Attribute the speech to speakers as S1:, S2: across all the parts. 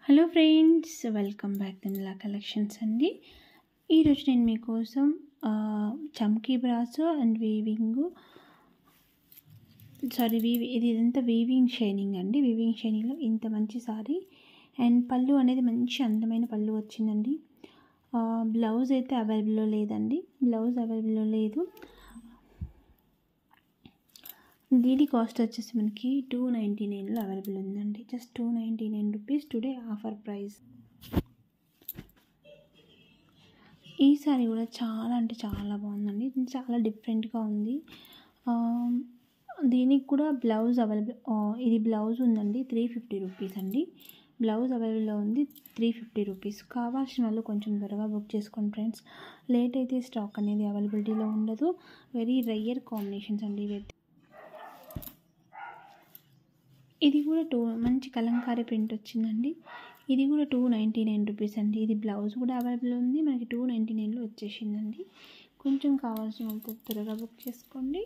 S1: hello friends welcome back Timla collections అండి ఈరోజు నేను మీకోసం ఆ, chamki brass and weaving sari వీవి ఇది ఇదంతా వీవింగ్ షైనింగ్ అండి వీవింగ్ షైనింగ్లో ఇంత మంచి సారీ అండ్ పళ్ళు అనేది మంచి అందమైన పళ్ళు వచ్చిందండి ఆ, బ్లౌజ్ అయితే అవైలబుల్లో లేదండి బ్లౌజ్ అవైలబుల్లో లేదు దీని కాస్ట్ వచ్చేసి మనకి టూ నైంటీ నైన్లో అవైలబుల్ ఉందండి just two ninety nine rupees today offer price ఈ సారీ కూడా చాలా అంటే చాలా బాగుందండి ఇది చాలా డిఫరెంట్గా ఉంది ఆ, దీనికి కూడా బ్లౌజ్ అవైలబుల్ ఆ, ఇది బ్లౌజ్ ఉందండి త్రీ ఫిఫ్టీ రూపీస్ అండి బ్లౌజ్ అవైలబుల్లో ఉంది త్రీ ఫిఫ్టీ రూపీస్ కావాల్సిన వాళ్ళు కొంచెం త్వరగా బుక్ చేసుకోండి ఫ్రెండ్స్ లేట్ అయితే స్టాక్ అనేది అవైలబిలిటీలో ఉండదు వెరీ రేయర్ కాంబినేషన్స్ అండి ఇవి ఇది కూడా టూ మంచి కలంకారీ ప్రింట్ వచ్చిందండి ఇది కూడా టూ నైంటీ నైన్ రూపీస్ అండి ఇది బ్లౌజ్ కూడా అవైలబుల్ ఉంది మనకి టూ నైంటీ నైన్లో వచ్చేసిందండి కొంచెం కావాల్సిన వాళ్ళతో త్వరగా బుక్ చేసుకోండి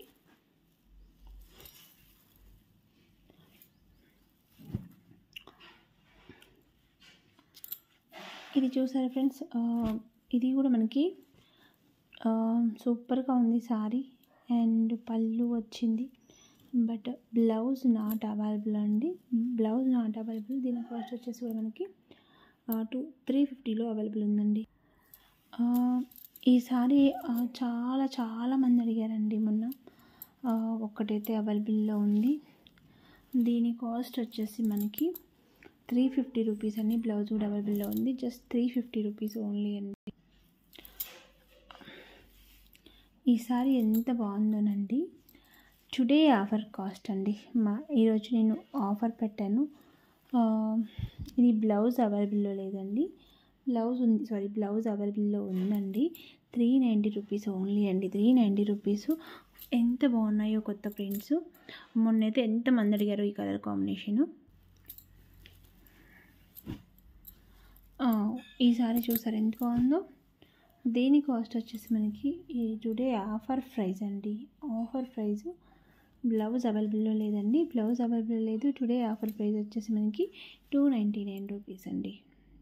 S1: ఇది చూసారా ఫ్రెండ్స్ ఆ, ఇది కూడా మనకి ఆ, సూపర్గా ఉంది సారీ అండ్ పళ్ళు వచ్చింది బట్ బ్లౌజ్ నాట్ అవైలబుల్ అండి బ్లౌజ్ నాట్ అవైలబుల్ దీని కాస్ట్ వచ్చేసి కూడా మనకి టూ త్రీ ఫిఫ్టీలో అవైలబుల్ ఉందండి ఆ, ఈ సారీ ఆ, చాలా చాలా మంది అడిగారండి మొన్న ఆ, ఒక్కటైతే అవైలబుల్లో ఉంది దీని కాస్ట్ వచ్చేసి మనకి త్రీ ఫిఫ్టీ రూపీస్ అండి బ్లౌజ్ కూడా అవైలబుల్లో ఉంది just three fifty rupees only అండి ఈ సారీ ఎంత బాగుందోనండి టుడే ఆఫర్ కాస్ట్ అండి మా ఈరోజు నేను ఆఫర్ పెట్టాను ఆ, ఇది బ్లౌజ్ అవైలబుల్లో లేదండి బ్లౌజ్ ఉంది సారీ బ్లౌజ్ అవైలబుల్లో ఉందండి త్రీ నైంటీ రూపీస్ ఓన్లీ అండి త్రీ నైంటీ రూపీస్ ఎంత బాగున్నాయో కొత్త ప్రింట్స్ మొన్నైతే ఎంతమంది అడిగారు ఈ కలర్ కాంబినేషను ఆ, ఈ సారీ చూసారు ఎంత బాగుందో దీని కాస్ట్ వచ్చేసి మనకి ఈ టుడే ఆఫర్ ప్రైస్ అండి ఆఫర్ ప్రైస్ బ్లౌజ్ అవైలబుల్లో లేదండి బ్లౌజ్ అవైలబుల్ లేదు టుడే ఆఫర్ ప్రైస్ వచ్చేసి మనకి టూ నైంటీ నైన్ రూపీస్ అండి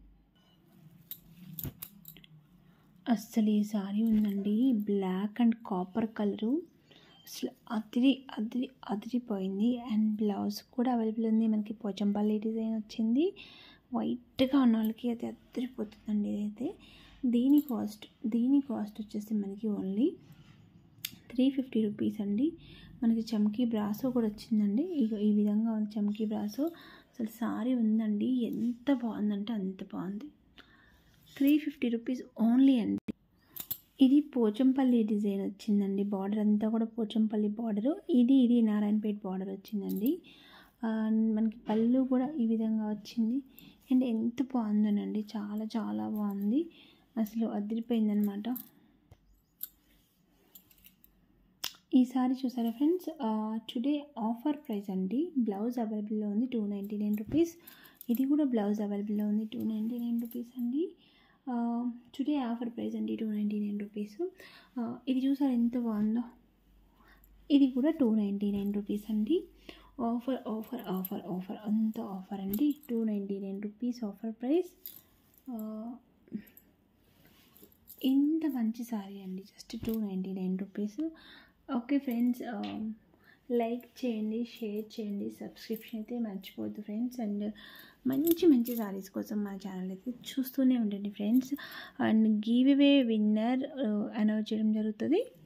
S1: అస్సలు ఈ సారీ ఉందండి బ్లాక్ అండ్ కాపర్ కలరు అసలు అదిరి అదిరి అదిరిపోయింది అండ్ బ్లౌజ్ కూడా అవైలబుల్ ఉంది మనకి పోచంపల్లి డిజైన్ వచ్చింది వైట్గా ఉన్న వాళ్ళకి అది అదిరిపోతుందండి ఇదైతే దీని కాస్ట్ దీని కాస్ట్ వచ్చేసి మనకి ఓన్లీ త్రీ ఫిఫ్టీ రూపీస్ అండి మనకి చమ్కీ బ్రాసో కూడా వచ్చిందండి ఇక ఈ విధంగా ఉంది చమ్కీ బ్రాసో అసలు సారీ ఉందండి ఎంత బాగుందంటే అంత బాగుంది త్రీ ఫిఫ్టీ రూపీస్ ఓన్లీ అండి ఇది పోచంపల్లి డిజైన్ వచ్చిందండి బార్డర్ అంతా కూడా పోచంపల్లి బార్డరు ఇది ఇది నారాయణపేట బార్డర్ వచ్చిందండి ఆ, మనకి పళ్ళు కూడా ఈ విధంగా వచ్చింది అండ్ ఎంత బాగుందోనండి చాలా చాలా బాగుంది అసలు అదిరిపోయిందనమాట ఈసారి చూసారా ఫ్రెండ్స్ టుడే ఆఫర్ ప్రైస్ అండి బ్లౌజ్ అవైలబుల్లో ఉంది టూ నైంటీ నైన్ రూపీస్ ఇది కూడా బ్లౌజ్ అవైలబుల్లో ఉంది టూ నైంటీ నైన్ రూపీస్ అండి టుడే ఆఫర్ ప్రైస్ అండి టూ నైంటీ నైన్ రూపీస్ ఇది చూసారు ఎంత బాగుందో ఇది కూడా టూ నైంటీ నైన్ రూపీస్ అండి ఆఫర్ ఆఫర్ ఆఫర్ ఆఫర్ అంత ఆఫర్ అండి two ninety nine rupees offer price ఇంత మంచి సారీ అండి just two ninety nine rupees okay friends like చేయండి షేర్ చేయండి సబ్స్క్రిప్షన్ అయితే మర్చిపోద్దు ఫ్రెండ్స్ అండ్ మంచి మంచి సారీస్ కోసం మా ఛానల్ అయితే చూస్తూనే ఉండండి friends and give away winner announce చేయడం జరుగుతుంది